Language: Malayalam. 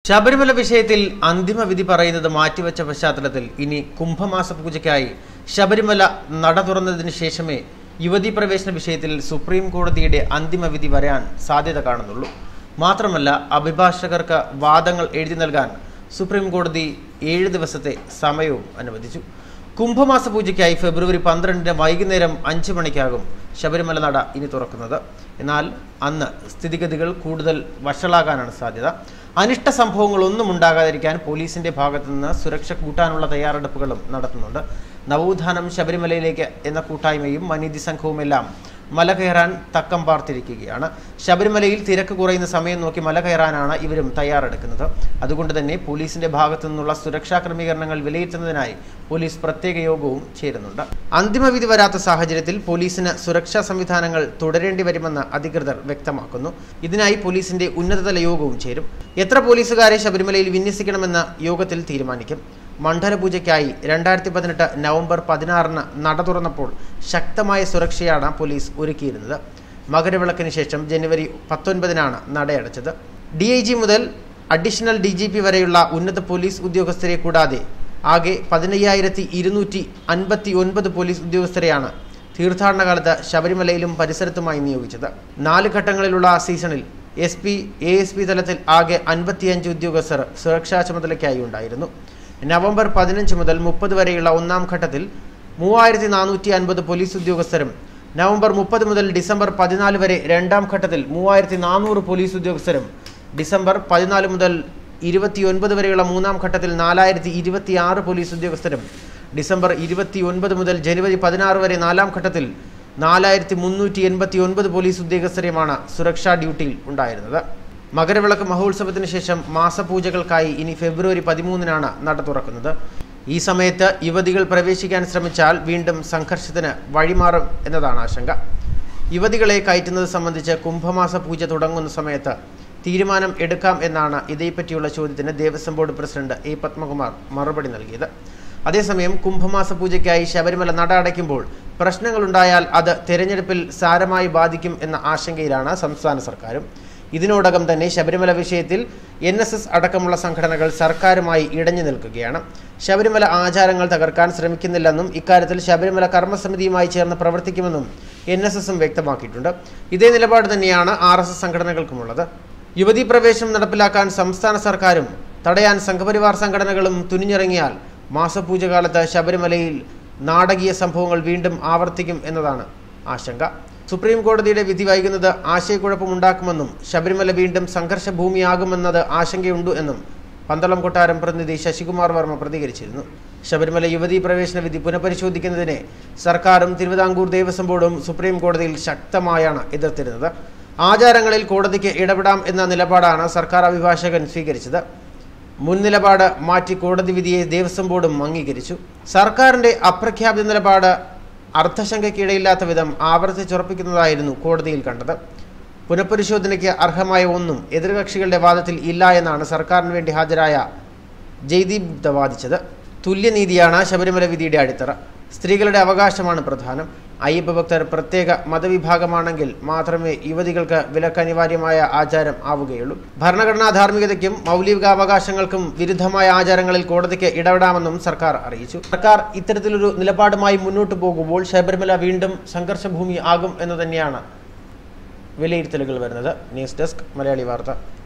ശബരിമല വിഷയത്തിൽ അന്തിമ വിധി പറയുന്നത് മാറ്റിവെച്ച പശ്ചാത്തലത്തിൽ ഇനി കുംഭമാസ പൂജയ്ക്കായി ശബരിമല നട തുറന്നതിന് ശേഷമേ യുവതീ പ്രവേശന വിഷയത്തിൽ സുപ്രീം കോടതിയുടെ അന്തിമ വിധി വരാൻ സാധ്യത കാണുന്നുള്ളൂ മാത്രമല്ല അഭിഭാഷകർക്ക് വാദങ്ങൾ എഴുതി നൽകാൻ സുപ്രീം കോടതി ഏഴ് ദിവസത്തെ സമയവും അനുവദിച്ചു കുംഭമാസ പൂജയ്ക്കായി ഫെബ്രുവരി പന്ത്രണ്ടിന് വൈകുന്നേരം അഞ്ച് മണിക്കാകും ശബരിമല നട ഇനി തുറക്കുന്നത് എന്നാൽ അന്ന് സ്ഥിതിഗതികൾ കൂടുതൽ വഷളാകാനാണ് സാധ്യത അനിഷ്ട സംഭവങ്ങളൊന്നും ഉണ്ടാകാതിരിക്കാൻ പോലീസിന്റെ ഭാഗത്തു നിന്ന് സുരക്ഷ കൂട്ടാനുള്ള തയ്യാറെടുപ്പുകളും നടത്തുന്നുണ്ട് നവോത്ഥാനം ശബരിമലയിലേക്ക് എന്ന കൂട്ടായ്മയും മനീതി സംഘവുമെല്ലാം മല കയറാൻ തക്കം പാർത്തിരിക്കുകയാണ് ശബരിമലയിൽ തിരക്ക് കുറയുന്ന സമയം നോക്കി മല കയറാനാണ് ഇവരും തയ്യാറെടുക്കുന്നത് അതുകൊണ്ട് തന്നെ പോലീസിന്റെ ഭാഗത്തു നിന്നുള്ള സുരക്ഷാ ക്രമീകരണങ്ങൾ വിലയിരുത്തുന്നതിനായി പോലീസ് പ്രത്യേക യോഗവും ചേരുന്നുണ്ട് അന്തിമവിധി വരാത്ത സാഹചര്യത്തിൽ പോലീസിന് സുരക്ഷാ സംവിധാനങ്ങൾ തുടരേണ്ടി വരുമെന്ന് അധികൃതർ വ്യക്തമാക്കുന്നു ഇതിനായി പോലീസിന്റെ ഉന്നതതല യോഗവും ചേരും എത്ര പോലീസുകാരെ ശബരിമലയിൽ വിന്യസിക്കണമെന്ന് യോഗത്തിൽ തീരുമാനിക്കും മണ്ഡലപൂജയ്ക്കായി രണ്ടായിരത്തി പതിനെട്ട് നവംബർ പതിനാറിന് നട തുറന്നപ്പോൾ ശക്തമായ സുരക്ഷയാണ് പോലീസ് ഒരുക്കിയിരുന്നത് മകരവിളക്കിന് ശേഷം ജനുവരി പത്തൊൻപതിനാണ് നടയടച്ചത് ഡി ഐ ജി മുതൽ അഡീഷണൽ ഡി ജി പി വരെയുള്ള ഉന്നത പോലീസ് ഉദ്യോഗസ്ഥരെ കൂടാതെ ആകെ പതിനയ്യായിരത്തി ഇരുന്നൂറ്റി അൻപത്തി ഒൻപത് പോലീസ് ഉദ്യോഗസ്ഥരെയാണ് തീർത്ഥാടന കാലത്ത് ശബരിമലയിലും പരിസരത്തുമായി നിയോഗിച്ചത് നാല് ഘട്ടങ്ങളിലുള്ള സീസണിൽ S P A S P തലത്തിൽ ആകെ അൻപത്തിയഞ്ച് ഉദ്യോഗസ്ഥർ സുരക്ഷാ ചുമതലയ്ക്കായി ഉണ്ടായിരുന്നു നവംബർ പതിനഞ്ച് മുതൽ മുപ്പത് വരെയുള്ള ഒന്നാം ഘട്ടത്തിൽ മൂവായിരത്തി നാനൂറ്റി അൻപത് പോലീസ് ഉദ്യോഗസ്ഥരും നവംബർ മുപ്പത് മുതൽ ഡിസംബർ പതിനാല് വരെ രണ്ടാം ഘട്ടത്തിൽ മൂവായിരത്തി നാനൂറ് പോലീസ് ഉദ്യോഗസ്ഥരും ഡിസംബർ പതിനാല് മുതൽ ഇരുപത്തിയൊൻപത് വരെയുള്ള മൂന്നാം ഘട്ടത്തിൽ നാലായിരത്തി ഇരുപത്തി ആറ് പോലീസ് ഉദ്യോഗസ്ഥരും ഡിസംബർ ഇരുപത്തി ഒൻപത് മുതൽ ജനുവരി പതിനാറ് വരെ നാലാം ഘട്ടത്തിൽ നാലായിരത്തി മുന്നൂറ്റി എൺപത്തി ഒൻപത് പോലീസ് ഉദ്യോഗസ്ഥരെയുമാണ് സുരക്ഷാ ഡ്യൂട്ടിയിൽ ഉണ്ടായിരുന്നത് മകരവിളക്ക് മഹോത്സവത്തിന് ശേഷം മാസപൂജകൾക്കായി ഇനി ഫെബ്രുവരി പതിമൂന്നിനാണ് നട തുറക്കുന്നത് ഈ സമയത്ത് യുവതികൾ പ്രവേശിക്കാൻ ശ്രമിച്ചാൽ വീണ്ടും സംഘർഷത്തിന് വഴിമാറും എന്നതാണ് ആശങ്ക യുവതികളെ കയറ്റുന്നത് സംബന്ധിച്ച് കുംഭമാസ പൂജ തുടങ്ങുന്ന സമയത്ത് തീരുമാനം എടുക്കാം എന്നാണ് ഇതേപ്പറ്റിയുള്ള ചോദ്യത്തിന് Devaswom board president A Padmakumar മറുപടി നൽകിയത് അതേസമയം കുംഭമാസ പൂജയ്ക്കായി ശബരിമല നട അടയ്ക്കുമ്പോൾ പ്രശ്നങ്ങളുണ്ടായാൽ അത് തെരഞ്ഞെടുപ്പിൽ സാരമായി ബാധിക്കും എന്ന ആശങ്കയിലാണ് സംസ്ഥാന സർക്കാരും ഇതിനോടകം തന്നെ ശബരിമല വിഷയത്തിൽ എൻ എസ് എസ് അടക്കമുള്ള സംഘടനകൾ സർക്കാരുമായി ഇടഞ്ഞു നിൽക്കുകയാണ് ശബരിമല ആചാരങ്ങൾ തകർക്കാൻ ശ്രമിക്കുന്നില്ലെന്നും ഇക്കാര്യത്തിൽ ശബരിമല കർമ്മസമിതിയുമായി ചേർന്ന് പ്രവർത്തിക്കുമെന്നും എൻ എസ് എസും വ്യക്തമാക്കിയിട്ടുണ്ട് ഇതേ നിലപാട് തന്നെയാണ് ആർ എസ് എസ് സംഘടനകൾക്കുമുള്ളത് യുവതീ പ്രവേശനം നടപ്പിലാക്കാൻ സംസ്ഥാന സർക്കാരും തടയാൻ സംഘപരിവാർ സംഘടനകളും തുനിഞ്ഞിറങ്ങിയാൽ മാസപൂജകാലത്ത് ശബരിമലയിൽ നാടകീയ സംഭവങ്ങൾ വീണ്ടും ആവർത്തിക്കും എന്നതാണ് ആശങ്ക സുപ്രീം കോടതിയുടെ വിധി വൈകുന്നത് ആശയക്കുഴപ്പമുണ്ടാക്കുമെന്നും ശബരിമല വീണ്ടും സംഘർഷ ഭൂമിയാകുമെന്നത് ആശങ്കയുണ്ട് എന്നും പന്തളം കൊട്ടാരം പ്രതിനിധി ശശികുമാർ വർമ്മ പ്രതികരിച്ചിരുന്നു ശബരിമല യുവതീ പ്രവേശന വിധി പുനഃപരിശോധിക്കുന്നതിനെ സർക്കാരും തിരുവിതാംകൂർ ദേവസ്വം ബോർഡും സുപ്രീം കോടതിയിൽ ശക്തമായാണ് എതിർത്തിരുന്നത് ആചാരങ്ങളിൽ കോടതിക്ക് ഇടപെടാം എന്ന നിലപാടാണ് സർക്കാർ അഭിഭാഷകൻ സ്വീകരിച്ചത് മുൻ നിലപാട് മാറ്റി കോടതി വിധിയെ ദേവസ്വം ബോർഡും അംഗീകരിച്ചു സർക്കാരിന്റെ അപ്രഖ്യാപിത നിലപാട് അർത്ഥശങ്കയ്ക്കിടയില്ലാത്ത വിധം ആവർത്തിച്ചുറപ്പിക്കുന്നതായിരുന്നു കോടതിയിൽ കണ്ടത് പുനഃപരിശോധനയ്ക്ക് അർഹമായ ഒന്നും എതിർകക്ഷികളുടെ വാദത്തിൽ ഇല്ല എന്നാണ് സർക്കാരിന് വേണ്ടി ഹാജരായ ജയ്ദീപ് ഗുപ്ത വാദിച്ചത് തുല്യനീതിയാണ് ശബരിമല വിധിയുടെ അടിത്തറ സ്ത്രീകളുടെ അവകാശമാണ് പ്രധാനം അയ്യപ്പ ഭക്തർ പ്രത്യേക മതവിഭാഗമാണെങ്കിൽ മാത്രമേ യുവതികൾക്ക് വിലക്ക് അനിവാര്യമായ ആചാരം ആവുകയുള്ളൂ ഭരണഘടനാ ധാർമ്മികതയ്ക്കും മൗലികാവകാശങ്ങൾക്കും വിരുദ്ധമായ ആചാരങ്ങളിൽ കോടതിക്ക് ഇടപെടാമെന്നും സർക്കാർ അറിയിച്ചു സർക്കാർ ഇത്തരത്തിലൊരു നിലപാടുമായി മുന്നോട്ട് പോകുമ്പോൾ ശബരിമല വീണ്ടും സംഘർഷഭൂമി ആകും എന്ന് തന്നെയാണ് വിലയിരുത്തലുകൾ വരുന്നത് ന്യൂസ് ഡെസ്ക് മലയാളി വാർത്ത